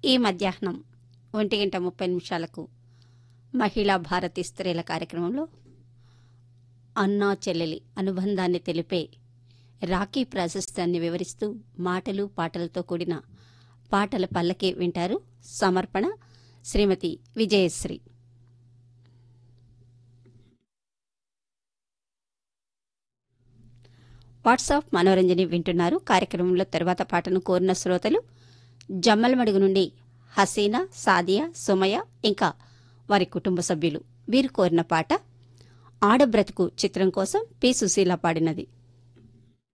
ఈ మధ్యాహ్నం ఒంటి గంట ముప్పై నిమిషాలకు మహిళా భారతి స్త్రీల కార్యక్రమంలో అన్నా చెల్లెలి అనుబంధాన్ని తెలిపే రాఖీ ప్రాశస్త్యాన్ని వివరిస్తూ మాటలు పాటలతో కూడిన పాటల పల్లకి వింటారు సమర్పణ శ్రీమతి విజయశ్రీ వాట్సాప్ మనోరంజని వింటున్నారు కార్యక్రమంలో తర్వాత పాటను కోరిన శ్రోతలు జమ్మలమడుగు నుండి హసీనా సాదియా సుమయ ఇంకా వారి కుటుంబ సభ్యులు వీరు కోరిన పాట ఆడబ్రతుకు చిత్రం కోసం పి సుశీల పాడినది